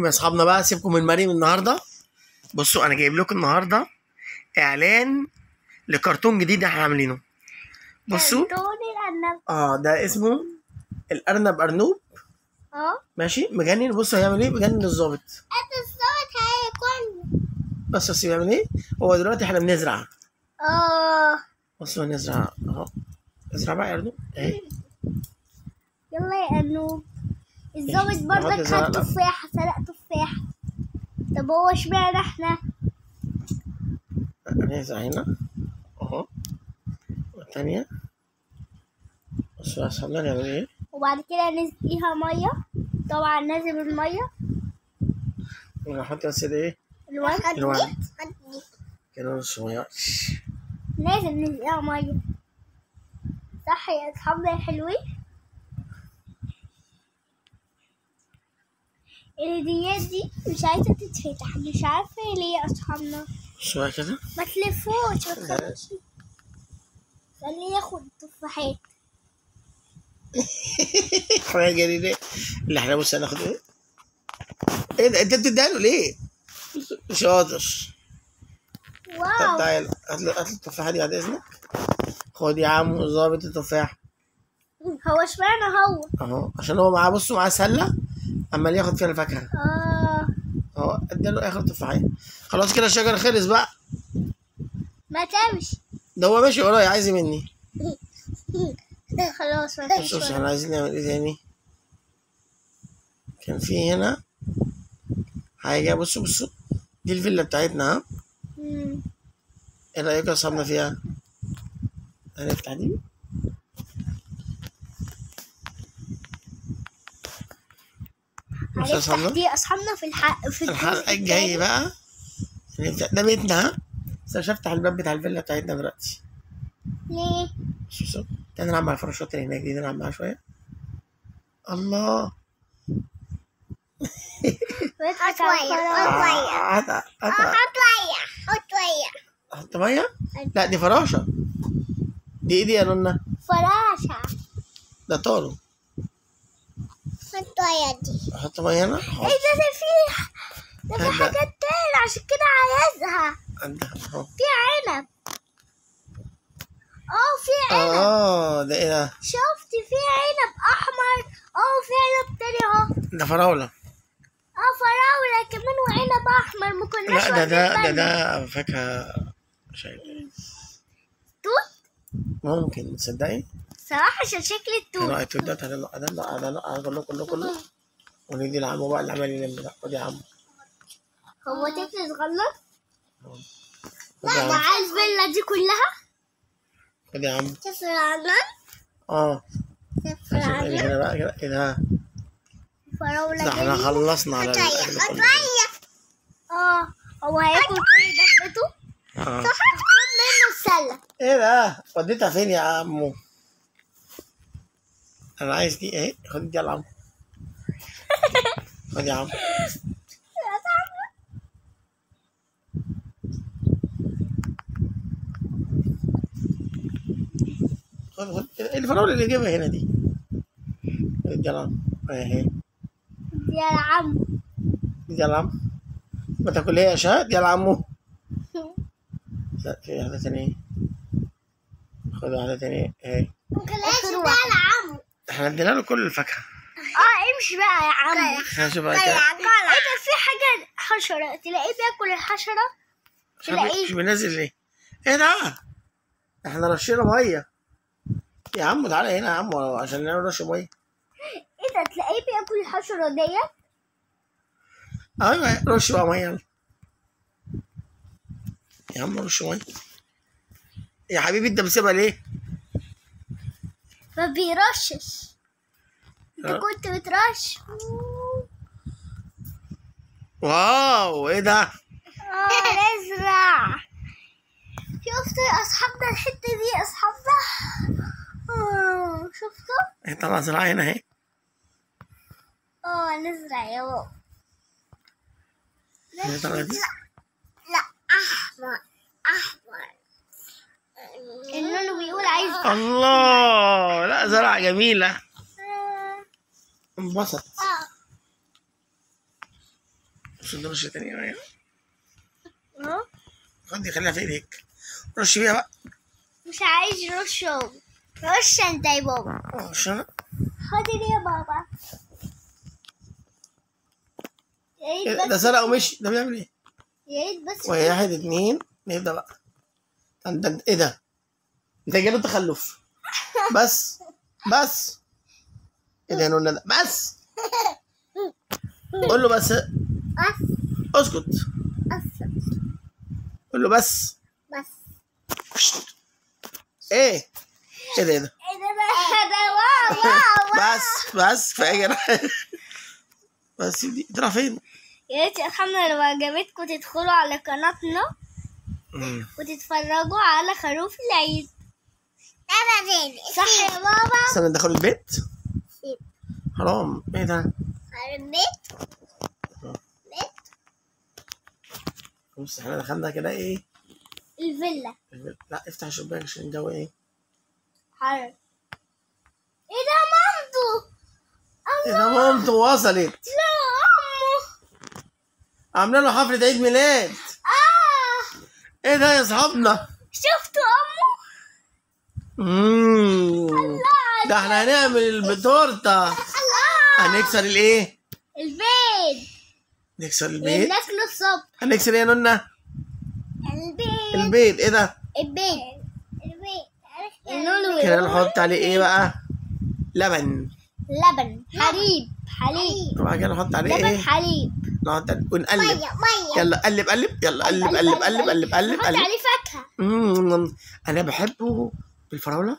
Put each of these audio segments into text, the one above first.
لكم يا اصحابنا بقى سيبكم من مريم النهارده بصوا انا جايب لكم النهارده اعلان لكرتون جديد احنا عاملينه بصوا كرتون الأرنب اه ده اسمه الارنب ارنوب اه ماشي مجنن بصوا هيعمل ايه مجنن الظابط انت الصوت هيكون بص بس بيعمل ايه هو دلوقتي احنا بنزرع اه بصوا نزرع اهو ازرع بقى يا ارنوب اهي يلا يا أنوب الظابط نحط برضك زرع خد له. تفاحة سرق تفاحة طب هو اشمعنى احنا نزرع هنا اهو والتانية بصوا يا اصحابنا نعمل ايه وبعد كده نسقيها مية طبعا لازم المية ونحط بس ده ايه الورد الورد كده نص ميه لازم نسقيها مية صح يا أصحابنا يا حلوين الهديات دي مش عايزة تتفتح مش عارفة ليه يا أصحابنا شوية كده ما تلفوش ما تخليش خليه ياخد تفاحات حاجة جديدة اللي احنا بص هناخد ايه ايه ده انت بتديها له ليه شاطر طب واو تعال هات له هات له التفاحة دي بعد اذنك خد يا عم ظابط التفاح هو اشمعنى هو اهو عشان هو معاه بصوا معاه سلة عمال ياخد فيها الفاكهة اه اهو اداله اخر تفاحية خلاص كده الشجر خلص بقى ما تمشي ده هو ماشي ورايا عايز إيه مني خلاص ما بص فيش بص احنا عايزين نعمل ايه تاني كان في هنا حاجة بصوا بصوا دي الفيلا بتاعتنا ها مم. ايه رأيكم يا اصحابنا فيها هنفتح دي بصوا يا هنفتح اصحابنا دي اصحابنا في الحق في الحلقة الجزء الجاي التاني. بقى هنفتح ده بيتنا ها بس انا مش هفتح الباب بتاع الفيلا بتاعتنا دلوقتي ليه بص بص تعالى نلعب مع الفراشات اللي هناك دي نلعب معاها شوية الله بيضحك على الفراغ. آه، هات هات حط ميه حط ميه حط مية لا دي فراشة دي ايه دي يا نونا فراشة ده طارو حط ميه دي احط مية هنا ايه ده ده في ده في هذا- حاجات تاني عشان كده عايزها عندها اهو في عنب اه في عنب اه ده ايه ده شفت في عنب احمر اه في عنب تاني اهو ده فراولة اه فراولة كمان وعنب احمر ما كناش لا ده ده واخدين ده بالنا. ده فاكهة مش عارف توت ممكن تصدقي صراحة عشان شكل ايه التوت رأيك في ده تعالى لا ده لا ده لا كله كله كله وندي لعمه بقى اللي عمال يلم ده خد يا عم هو طفل صغنن خد يا عم معاه الفيلا دي كلها خد يا عم طفل صغنن اه طفل شوف ايه صغنن هنا بقى كده ايه ده فراولة ده احنا جديدة. خلصنا على الاكل كله اه هو هياكل كل دبته اه خد منه السلة ايه ده وديتها فين يا عمو انا عايز دي اهي خد دي يا عم خد يا عم خد خد ايه الفراولة اللي جايبها هنا دي خد دي يا عم اهي يا عم دي يا عم ما تاكلهاش ها دي يا عمو لا في واحدة تانية خد واحدة تانية اهي مكلاش ده العم احنا ادينا له كل الفاكهة اه امشي بقى يا عم خلينا نشوف بقى كده ايه ده في حاجة حشرة تلاقيه بياكل الحشرة مش تلاقيه مش بينزل ليه؟ ايه ده؟ احنا رشينا ميه يا عم تعالى هنا يا عم عشان نعمل رش ميه ايه ده تلاقيه بياكل الحشرة ديت ايوه رش بقى ميه يلا يا عم رش ميه يا حبيبي انت بتسيبها ليه؟ ما بيرشش انت آه. كنت بترش واو ايه ده؟ اه نزرع شفتوا يا اصحابنا الحتة دي اصحابنا اه شفتوا ايه طلع زراعه هنا اهي اه نزرع يا بابا ايه طلع دي؟ لا احمر احمر النونو بيقول عايز الله لا زراعه جميله آه. انبسط آه. بص دي رشه تانية معايا اهو خدي خليها في ايديك رش بيها بقى مش عايز رش هو. رش انت يا بابا رش انا خدي دي يا بابا يا إيه ريت ده بس سرق ومشي ده بيعمل ايه؟ يا ريت بس واحد اتنين نبدا بقى انت انت ايه ده؟ انت جاله تخلف بس بس ايه ده يا نونا ده بس قول له بس بس اسكت بس قول له بس بس ايه ايه ده ايه ده ايه ده ده ده واو واو بس بس كفايه كده بس دي تروح فين؟ يا ريت يا محمد لو عجبتكم تدخلوا على قناتنا مم. وتتفرجوا على خروف العيد صح يا بابا استنى ندخل البيت حرام ايه ده؟ البيت بص احنا دخلنا كده ايه؟ الفيلا لا افتح الشباك عشان الجو ايه؟ حر ايه ده مامته ايه ده مامته وصلت لا امه عامله له حفله عيد ميلاد اه ايه ده يا اصحابنا؟ شفتوا امه مم. ده احنا هنعمل التورته الله هنكسر الايه؟ البيت نكسر البيت ناكله الصبح هنكسر ايه يا نونا؟ البيت البيت ايه ده؟ البيت البيت النونو كده نحط عليه ايه بقى؟ لبن لبن حليب حليب وبعد كده نحط عليه لبن ايه؟ حليب نحط عليه ونقلب ميه يلا قلب قلب يلا قلب قلب قلب قلب قلب نحط قلب عليه فاكهه مم. انا بحبه بالفراوله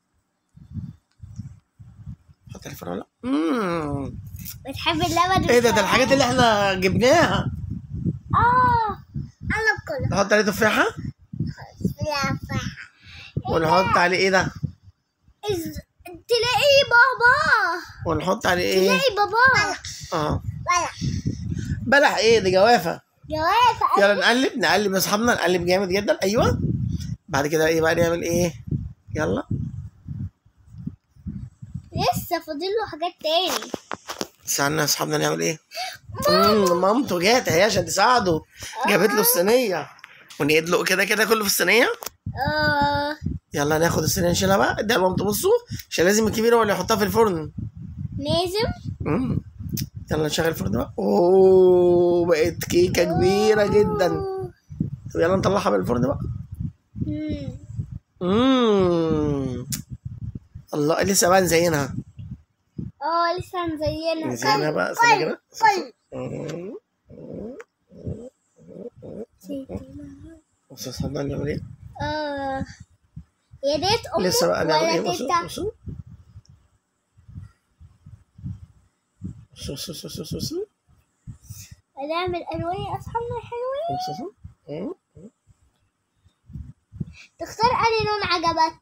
حط عليه فراوله مم. بتحب اللبن ايه ده ده الحاجات اللي احنا جبناها اه انا كله نحط عليه تفاحه لا ونحط عليه ايه ده إز... تلاقي بابا ونحط عليه ايه تلاقي بابا اه ولا بلح ايه دي جوافه جوافة يلا نقلب نقلب يا اصحابنا نقلب جامد جدا ايوه بعد كده ايه بقى نعمل ايه يلا لسه فاضل له حاجات تاني استنى يا اصحابنا نعمل ايه مم، مامته جات اهي عشان تساعده جابت له الصينيه وندلق كده كده كله في الصينيه اه يلا ناخد الصينيه نشيلها بقى اديها لمامته بصوا عشان لازم الكبيره ولا يحطها في الفرن لازم مم. يلا نشغل الفرن بقى اوه بقت كيكه كبيره جدا طب يلا نطلعها من الفرن بقى مم. مم. الله لسه بقى نزينها اه لسه مزينة نزينها بقى استنى كده كل مم. بصوا يا اصحابنا نعمل ايه اه يا ريت امك لسه بقى نعمل ايه ولا بصوا تيتا بصوا بصوا بصوا بصوا بصوا بصوا هنعمل الوان يا اصحابنا الحلوين بصوا بصوا مم. تختار انهي لون عجبك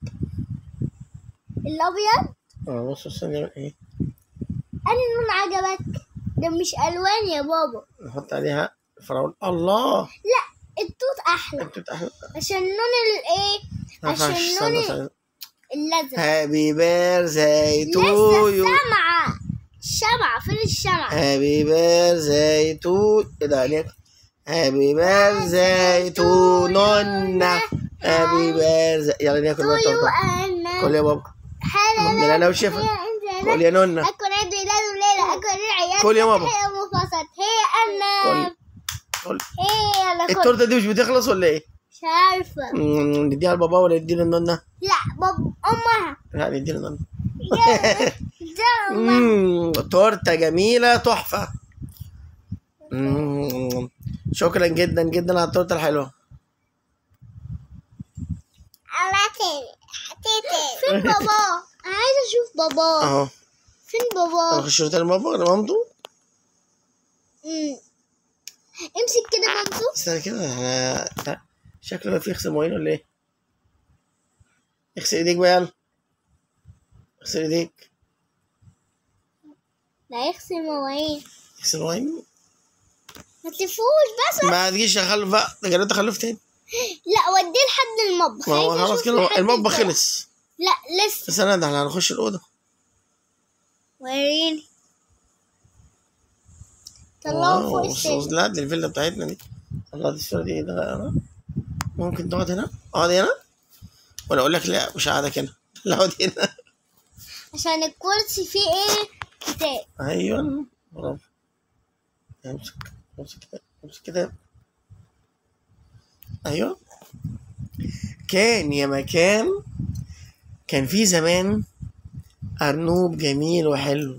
الابيض اه بصوا بصوا نعمل ايه انهي لون عجبك ده مش الوان يا بابا نحط عليها فراولة الله لا التوت احلى انت بتحلم عشان لون الايه عشان لون الازرق هابي بيرثداي تو لسه يو الشمعة الشمعة فين الشمعة هابي بيرثداي تو ايه ده عليك هابي بيرثداي تو نونا هابي بيرثداي يلا ناكل بقى تو يو التورته انا كل يا بابا حلا من انا وشفا كل يا نونا اكل عيد ميلاد وليلة اكل العيال كل يا ماما. هي مفصل هي انا كل كل هي انا كل التورته دي مش بتخلص ولا ايه؟ مش عارفة مم، نديها لبابا ولا نديها لنونا؟ لا باب امها لا نديها لنونا ده أمها. مم، تورته جميله تحفه مم، شكرا جدا جدا على التورته الحلوه فين بابا انا عايزة اشوف بابا اهو فين انا بابا اخش تاني لبابا لمامته مم. امسك كده مامته استنى كده احنا لا، شكله في يغسل مواعين ولا ايه؟ اغسل ايديك بقى يلا اغسل ايديك لا يغسل مواعين اغسل مواعين ما تلفوش بس ما تجيش تخلف بقى ده جربت تخلف تاني لا وديه لحد المطبخ ما هو عايزة خلاص أشوف كده لحد المطبخ الباب. خلص لا لسه بس انا ده احنا هنخش الاوضه وريني طلعوا فوق واو، السلم لا دي الفيلا بتاعتنا دي الله دي الصورة دي ايه ده أنا ممكن تقعد هنا اقعد هنا ولا اقول لك لا مش قاعدك هنا لا اقعد هنا عشان الكرسي فيه ايه كتاب ايوه برافو امسك امسك كتاب امسك كتاب ايوه كان يا مكان كان في زمان أرنوب جميل وحلو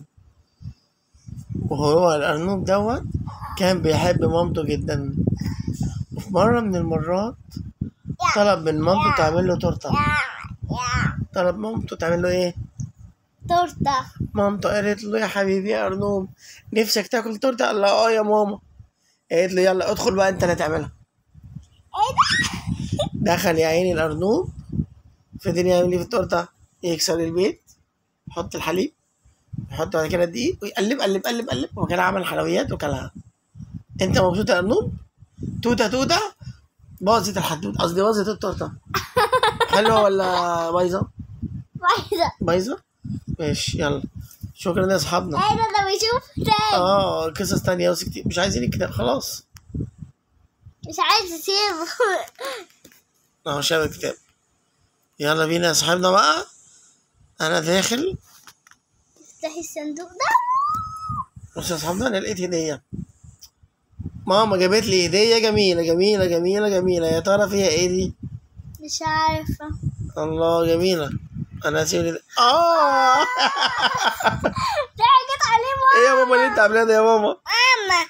وهو الأرنوب دوت كان بيحب مامته جدا وفي مرة من المرات طلب من مامته تعمل له تورتة طلب مامته تعمل له ايه؟ تورته مامته قالت له يا حبيبي يا أرنوب نفسك تاكل تورتة قال لها اه يا ماما قالت له يلا ادخل بقى انت اللي تعملها ايه ده دخل يا عيني الأرنوب فضل يعمل ايه في التورتة يكسر البيت يحط الحليب يحط بعد كده الدقيق ويقلب قلب قلب قلب وكان عمل حلويات وكلها انت مبسوط يا أرنوب توتة توتة باظت الحدود قصدي باظت التورتة حلوة ولا بايظة؟ عايزه بايظة؟ ماشي يلا شكرا يا أصحابنا ايه ده ده بيشوف تاني اه قصص تانية بس كتير مش عايزين الكتاب خلاص مش عايز اسيبه اهو شاف الكتاب يلا بينا يا صاحبنا بقى انا داخل افتحي الصندوق ده بص يا صاحبنا انا لقيت هدية ماما جابت لي هدية جميلة جميلة جميلة جميلة يا ترى فيها ايه دي مش عارفه الله جميلة انا هسيب لي اه ده جت عليه ايه يا ماما اللي انت عاملاه ده يا ماما ماما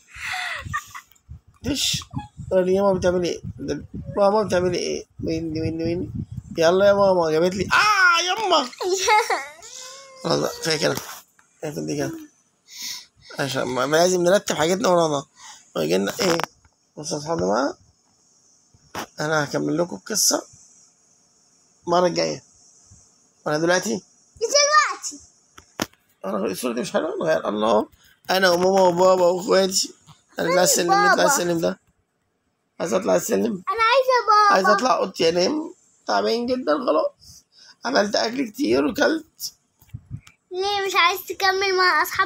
دش قولي يا ماما بتعملي ايه ده- ماما بتعملي ايه وين دي وين دي وين دي؟ يلا يا ماما جابت لي اه يما خلاص بقى كفايه كده اقفل دي كده عشان ما ما لازم نرتب حاجتنا ورانا ويجي لنا ايه بصوا يا اصحابنا بقى انا هكمل لكم القصه المره الجايه وانا دلوقتي دلوقتي انا الصوره دي مش حلوه نغير الله انا وماما وبابا واخواتي انا اطلع السلم بابا. اطلع السلم ده عايز اطلع السلم انا عايزه بابا عايز اطلع اوضتي انام تعبان جدا خلاص عملت اكل كتير وكلت ليه مش عايز تكمل مع اصحاب